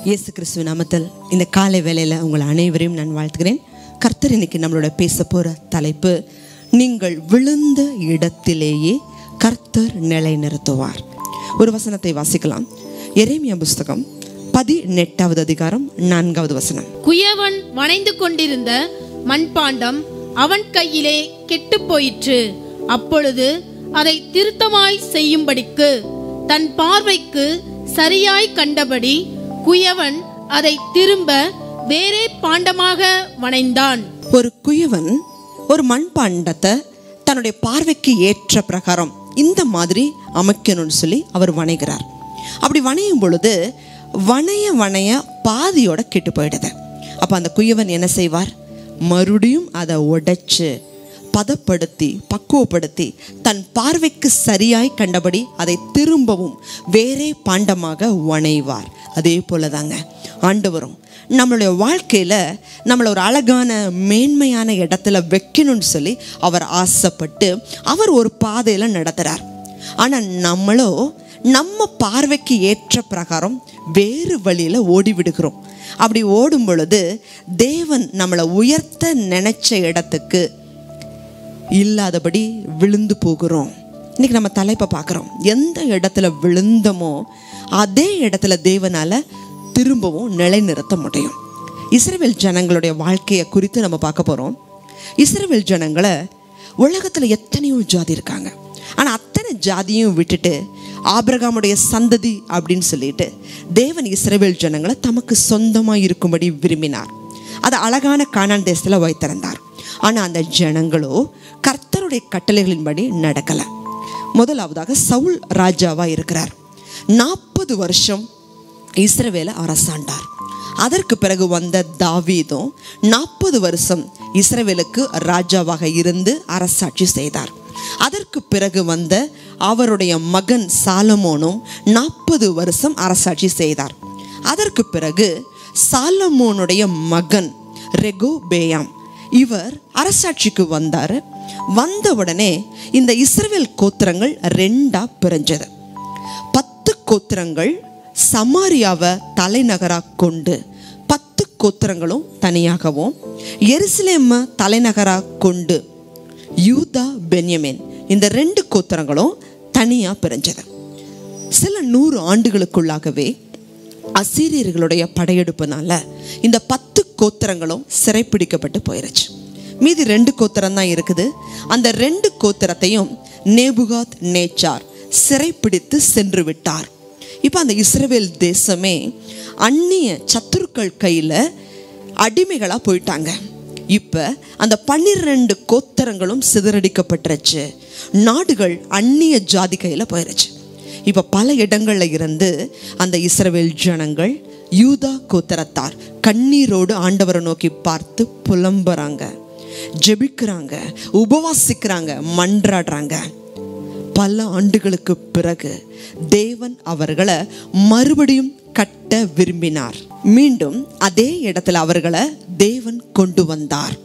இயேசு கிறிஸ்துவ நாமத்தில் இந்த காலை வேளையில் உங்கள் அனைவரையும் நான் வாழ்த்துகிறேன் கர்த்தர் இன்னைக்கு நம்மளோட பேச போகிற தலைப்பு நீங்கள் விழுந்த இடத்திலேயே கர்த்தர் நிலைநிறுத்துவார் ஒரு வசனத்தை வாசிக்கலாம் எரேமியா புஸ்தகம் பதினெட்டாவது அதிகாரம் நான்காவது வசனம் குயவன் வணைந்து கொண்டிருந்த மண்பாண்டம் அவன் கையிலே கெட்டுப் போயிற்று அப்பொழுது அதை திருத்தமாய் செய்யும்படிக்கு தன் பார்வைக்கு சரியாய் கண்டபடி குயவன் அதை திரும்ப வேறே பாண்டமாக வணைந்தான் ஒரு குயவன் ஒரு மண்பாண்டத்தை தன்னுடைய பார்வைக்கு ஏற்ற பிரகாரம் இந்த மாதிரி அமைக்கணும்னு சொல்லி அவர் வணைகிறார் அப்படி வணையும் பொழுது வணைய வணைய பாதியோட கெட்டு போயிடுது அப்போ அந்த குயவன் என்ன செய்வார் மறுபடியும் அதை உடைச்சு பதப்படுத்தி பக்குவப்படுத்தி தன் பார்வைக்கு சரியாய் கண்டபடி அதை திரும்பவும் வேறே பாண்டமாக வணைவார் அதே போல தாங்க ஆண்டவரும் நம்மளுடைய வாழ்க்கையில் நம்மளை ஒரு அழகான மேன்மையான இடத்துல வைக்கணும்னு சொல்லி அவர் ஆசைப்பட்டு அவர் ஒரு பாதையில் நடத்துகிறார் ஆனால் நம்மளோ நம்ம பார்வைக்கு ஏற்ற பிரகாரம் வேறு வழியில் ஓடி விடுகிறோம் அப்படி ஓடும் பொழுது தேவன் நம்மளை உயர்த்த நினைச்ச இடத்துக்கு இல்லாதபடி விழுந்து போகிறோம் இன்னைக்கு நம்ம தலைப்பை பார்க்குறோம் எந்த இடத்துல விழுந்தமோ அதே இடத்துல தேவனால திரும்பவும் நிலைநிறுத்த முடியும் இஸ்ரவேல் ஜனங்களுடைய வாழ்க்கையை குறித்து நம்ம பார்க்க போகிறோம் இஸ்ரவேல் ஜனங்களை உலகத்தில் எத்தனையோ ஜாதி இருக்காங்க ஆனால் அத்தனை ஜாதியும் விட்டுட்டு ஆபிரகாமுடைய சந்ததி அப்படின்னு சொல்லிட்டு தேவன் இஸ்ரவேல் ஜனங்களை தமக்கு சொந்தமாக இருக்கும்படி விரும்பினார் அது அழகான கானான் தேசத்தில் வைத்திருந்தார் ஆனால் அந்த ஜனங்களோ கர்த்தருடைய கட்டளைகளின்படி நடக்கலை முதலாவதாக சவுல் ராஜாவாக இருக்கிறார் நாற்பது வருஷம் இஸ்ரவேலை அரசாண்டார் அதற்கு பிறகு வந்த தாவீதும் நாற்பது வருஷம் இஸ்ரவேலுக்கு ராஜாவாக இருந்து அரசாட்சி செய்தார் அதற்கு பிறகு வந்த அவருடைய மகன் சாலமோனும் நாற்பது வருஷம் அரசாட்சி செய்தார் அதற்கு பிறகு சாலமோனுடைய மகன் ரெகோ பேயாம் இவர் அரசாட்சிக்கு வந்தார் வந்த உடனே இந்த இஸ்ரவேல் கோத்திரங்கள் ரெண்டா பிரிஞ்சது பத்து கோத்திரங்கள் சமாரியாவை தலைநகராக கொண்டு பத்து கோத்திரங்களும் தனியாகவும் எருசலேம தலைநகராக கொண்டு யூதா பென்யமின் இந்த ரெண்டு கோத்திரங்களும் தனியாக பிரிஞ்சது சில நூறு ஆண்டுகளுக்குள்ளாகவே அசீரியர்களுடைய படையெடுப்புனால இந்த பத்து கோத்திரங்களும் சிறைப்பிடிக்கப்பட்டு போயிருச்சு மீதி ரெண்டு கோத்திரம் தான் இருக்குது அந்த ரெண்டு கோத்திரத்தையும் நேபுகாத் நேச்சார் சிறைப்பிடித்து சென்று விட்டார் இப்போ அந்த இஸ்ரவேல் தேசமே அந்நிய சத்துருக்கள் கையில் அடிமைகளாக போயிட்டாங்க இப்போ அந்த பன்னிரெண்டு கோத்திரங்களும் சிதறடிக்கப்பட்டுருச்சு நாடுகள் அந்நிய ஜாதி கையில் போயிருச்சு இப்போ பல இடங்களில் இருந்து அந்த இஸ்ரவேல் ஜனங்கள் யூதா கோத்திரத்தார் கண்ணீரோடு ஆண்டவரை நோக்கி பார்த்து புலம்புறாங்க ஜெபிக்கிறாங்க உபவாசிக்கிறாங்க மன்றாடுறாங்க பல ஆண்டுகளுக்கு பிறகு தேவன் அவர்களை மறுபடியும் கட்ட விரும்பினார் மீண்டும் அதே இடத்துல அவர்களை தேவன் கொண்டு வந்தார்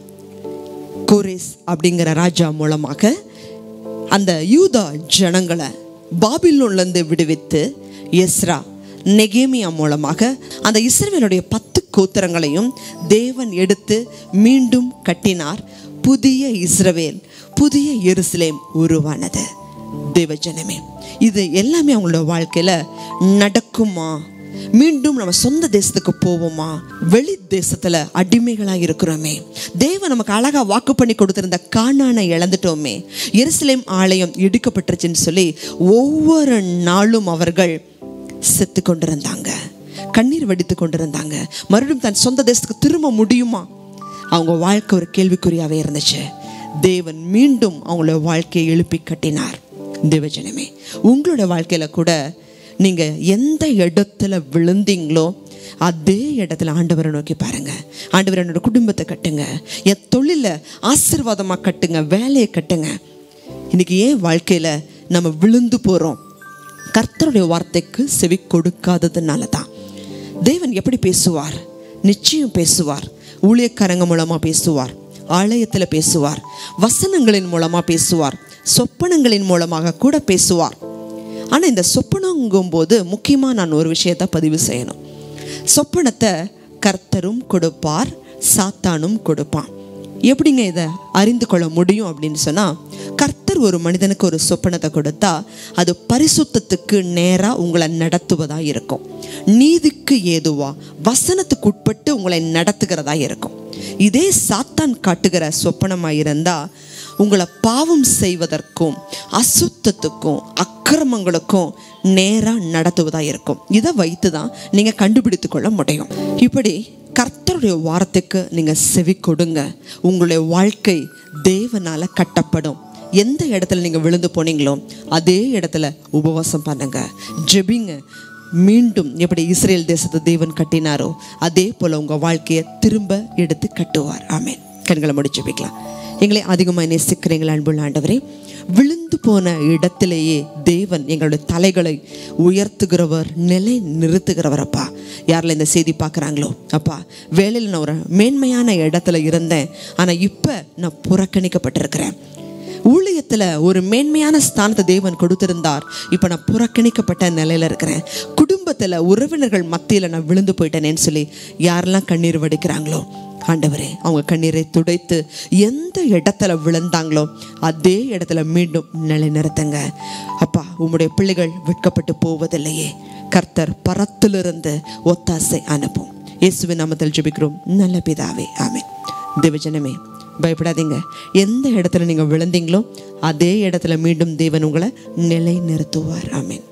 கோரேஸ் அப்படிங்கிற ராஜா மூலமாக அந்த யூதா ஜனங்களை பாபிலோன்லேருந்து விடுவித்து எஸ்ரா நெகேமியா மூலமாக அந்த இஸ்ரவேலுடைய பத்து கோத்திரங்களையும் தேவன் எடுத்து மீண்டும் கட்டினார் புதிய இஸ்ரவேல் புதிய எருசலேம் உருவானது தேவஜனமே இது எல்லாமே அவங்களோட வாழ்க்கையில் நடக்குமா மீண்டும் நம்ம சொந்த தேசத்துக்கு போவோமா வெளி தேசத்துல அடிமைகளா இருக்கிறோமே தேவன் நமக்கு அழகா வாக்கு பண்ணி கொடுத்திருந்த காணானை இழந்துட்டோமே எருசலேம் ஆலயம் இடிக்கப்பட்டுருச்சுன்னு சொல்லி ஒவ்வொரு நாளும் அவர்கள் செத்து கொண்டிருந்தாங்க கண்ணீர் வடித்து கொண்டிருந்தாங்க மறுபடியும் தன் சொந்த தேசத்துக்கு திரும்ப முடியுமா அவங்க வாழ்க்கை ஒரு கேள்விக்குறியாவே இருந்துச்சு தேவன் மீண்டும் அவங்களோட வாழ்க்கையை எழுப்பி கட்டினார் தேவஜனமே உங்களோட வாழ்க்கையில கூட நீங்க எந்த இடத்துல விழுந்தீங்களோ அதே இடத்துல ஆண்டவரை நோக்கி பாருங்க ஆண்டவர் என்னோட குடும்பத்தை கட்டுங்க என் தொழிலை ஆசீர்வாதமா கட்டுங்க வேலையை கட்டுங்க இன்னைக்கு ஏன் வாழ்க்கையில நம்ம விழுந்து போறோம் கர்த்தருடைய வார்த்தைக்கு செவி கொடுக்காததுனால தான் தேவன் எப்படி பேசுவார் நிச்சயம் பேசுவார் ஊழியக்காரங்க மூலமா பேசுவார் ஆலயத்தில் பேசுவார் வசனங்களின் மூலமா பேசுவார் சொப்பனங்களின் மூலமாக கூட பேசுவார் ஆனால் இந்த சொப்பனங்கும் போது முக்கியமாக நான் ஒரு விஷயத்தை பதிவு செய்யணும் சொப்பனத்தை கர்த்தரும் கொடுப்பார் சாத்தானும் கொடுப்பான் எப்படிங்க இதை அறிந்து கொள்ள முடியும் அப்படின்னு சொன்னால் கர்த்தர் ஒரு மனிதனுக்கு ஒரு சொப்பனத்தை கொடுத்தா அது பரிசுத்தத்துக்கு நேராக உங்களை நடத்துவதாக இருக்கும் நீதிக்கு ஏதுவா வசனத்துக்கு உட்பட்டு உங்களை நடத்துகிறதா இருக்கும் இதே சாத்தான் காட்டுகிற சொப்பனமாக இருந்தால் உங்களை பாவம் செய்வதற்கும் அசுத்தத்துக்கும் அக்கிரமங்களுக்கும் நேராக நடத்துவதாக இருக்கும் இதை வைத்து தான் நீங்கள் கண்டுபிடித்து கொள்ள முடியும் இப்படி கர்த்தருடைய வார்த்தைக்கு நீங்கள் செவி கொடுங்க உங்களுடைய வாழ்க்கை தேவனால கட்டப்படும் எந்த இடத்துல நீங்கள் விழுந்து போனீங்களோ அதே இடத்துல உபவாசம் பண்ணுங்க ஜெபிங்க மீண்டும் எப்படி இஸ்ரேல் தேசத்தை தேவன் கட்டினாரோ அதே போல் உங்கள் வாழ்க்கையை திரும்ப எடுத்து கட்டுவார் ஆமென் கண்களை முடிச்சு வைக்கலாம் எங்களை அதிகமாக நேசிக்கிறீங்களா அன்புள்ள ஆண்டவரே விழுந்து போன இடத்திலேயே தேவன் எங்களுடைய தலைகளை உயர்த்துகிறவர் நிலை நிறுத்துகிறவர் அப்பா யாரில் இந்த செய்தி பார்க்குறாங்களோ அப்பா வேலையில் நான் ஒரு மேன்மையான இடத்துல இருந்தேன் ஆனால் இப்போ நான் புறக்கணிக்கப்பட்டிருக்கிறேன் ஊழியத்தில் ஒரு மேன்மையான ஸ்தானத்தை தேவன் கொடுத்திருந்தார் இப்போ நான் புறக்கணிக்கப்பட்ட நிலையில் இருக்கிறேன் குடும்பத்தில் உறவினர்கள் மத்தியில் நான் விழுந்து போயிட்டேனேன்னு சொல்லி யாரெல்லாம் கண்ணீர் வடிக்கிறாங்களோ ஆண்டவரே அவங்க கண்ணீரை துடைத்து எந்த இடத்துல விழுந்தாங்களோ அதே இடத்துல மீண்டும் நிலைநிறுத்துங்க அப்பா உம்முடைய பிள்ளைகள் வெட்கப்பட்டு போவதில்லையே கர்த்தர் பரத்திலிருந்து ஒத்தாசை அனுப்பும் இயேசுவின் நாமத்தில் ஜெபிக்கிறோம் நல்ல பிதாவே ஆமென் தேவஜனமே பயப்படாதீங்க எந்த இடத்துல நீங்கள் விழுந்தீங்களோ அதே இடத்துல மீண்டும் தேவன் உங்களை நிலை நிறுத்துவார் ஆமென்